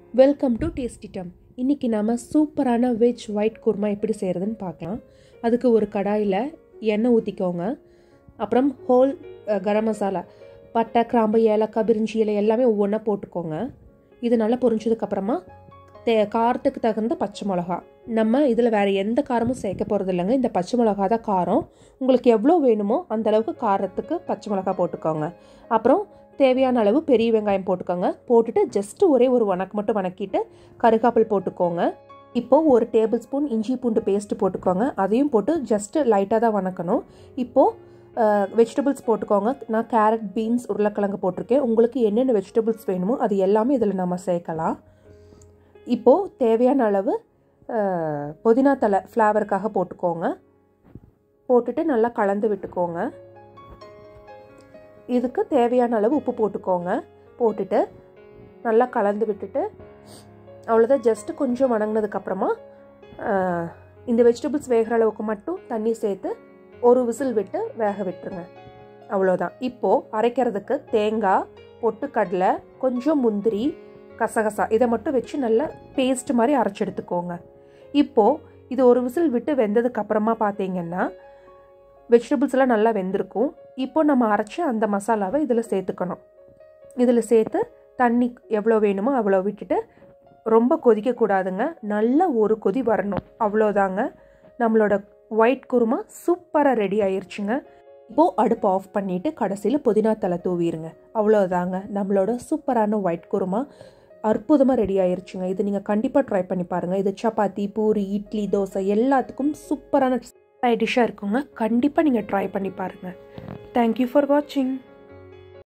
welcome to tasty டம் இன்றைக்கி நம்ம சூப்பரான வெஜ் ஒயிட் குருமா எப்படி செய்கிறதுன்னு பார்க்கலாம் அதுக்கு ஒரு கடாயில் எண்ணெய் ஊற்றிக்கோங்க அப்புறம் ஹோல் அஹ், கரம் மசாலா பட்டை கிராம்பு ஏலக்காய் பிரிஞ்சி இலை எல்லாமே ஒவ்வொன்றா போட்டுக்கோங்க இது நல்லா பொரிஞ்சதுக்கப்புறமா தே காரத்துக்கு தகுந்த பச்சை மிளகா நம்ம இதில் வேறு எந்த காரமும் சேர்க்க போகிறது இல்லைங்க இந்த பச்சை மிளகா தான் காரம் உங்களுக்கு எவ்வளோ வேணுமோ அந்த அளவுக்கு காரத்துக்கு பச்சை மிளகா போட்டுக்கோங்க அப்புறம் தேவையான அளவு பெரிய வெங்காயம் போட்டுக்கோங்க போட்டுட்டு ஜஸ்ட் ஒரே ஒரு வணக்கு மட்டும் வணக்கிட்டு கருகாப்பில் போட்டுக்கோங்க இப்போது ஒரு டேபிள் ஸ்பூன் இஞ்சி பூண்டு பேஸ்ட் போட்டுக்கோங்க அதையும் போட்டு ஜஸ்ட் லைட்டாக தான் வணக்கணும் இப்போது வெஜிடபிள்ஸ் போட்டுக்கோங்க நான் கேரட் பீன்ஸ் உருளைக்கிழங்கு போட்டிருக்கேன் உங்களுக்கு என்னென்ன வெஜிடபிள்ஸ் வேணுமோ அது எல்லாமே இதில் நம்ம சேர்க்கலாம் இப்போது தேவையான அளவு அஹ், புதினா தலை ஃப்ளேவருக்காக போட்டுக்கோங்க போட்டுட்டு நல்லா கலந்து விட்டுக்கோங்க இதுக்கு தேவையான அளவு உப்பு போட்டுக்கோங்க போட்டுட்டு நல்லா கலந்து விட்டுட்டு அவ்வளோதான் ஜஸ்ட்டு கொஞ்சம் வணங்கினதுக்கப்புறமா இந்த வெஜிடபிள்ஸ் வேகிற அளவுக்கு மட்டும் தண்ணி சேர்த்து ஒரு விசில் விட்டு வேக விட்டுருங்க அவ்வளோதான் இப்போது அரைக்கிறதுக்கு தேங்காய் பொட்டுக்கடலை கொஞ்சம் முந்திரி கசகசா இதை மட்டும் வச்சு நல்லா பேஸ்ட் மாதிரி அரைச்சி எடுத்துக்கோங்க இப்போது இது ஒரு விசில் விட்டு வெந்ததுக்கு அப்புறமா பார்த்தீங்கன்னா வெஜிடபிள்ஸ் எல்லாம் நல்லா வெந்திருக்கும் இப்போ நம்ம அரைச்சி அந்த மசாலாவை இதில் சேர்த்துக்கணும் இதில் சேர்த்து தண்ணி எவ்வளோ வேணுமோ அவ்வளோ விட்டுட்டு ரொம்ப கொதிக்கக்கூடாதுங்க நல்ல ஒரு கொதி வரணும் அவ்வளோதாங்க நம்மளோட ஒயிட் குருமா சூப்பராக ரெடி ஆயிருச்சுங்க இப்போது அடுப்பு ஆஃப் பண்ணிவிட்டு கடைசியில் புதினா தலை தூவிடுங்க அவ்வளோதாங்க நம்மளோட சூப்பரான ஒயிட் குருமா அற்புதமாக ரெடி ஆயிருச்சுங்க இது நீங்கள் கண்டிப்பாக ட்ரை பண்ணி பாருங்கள் இது சப்பாத்தி பூரி இட்லி தோசை எல்லாத்துக்கும் சூப்பரான சைட் டிஷ்ஷாக இருக்குங்க கண்டிப்பாக நீங்கள் ட்ரை பண்ணி பாருங்கள் தேங்க்யூ ஃபார் வாட்சிங்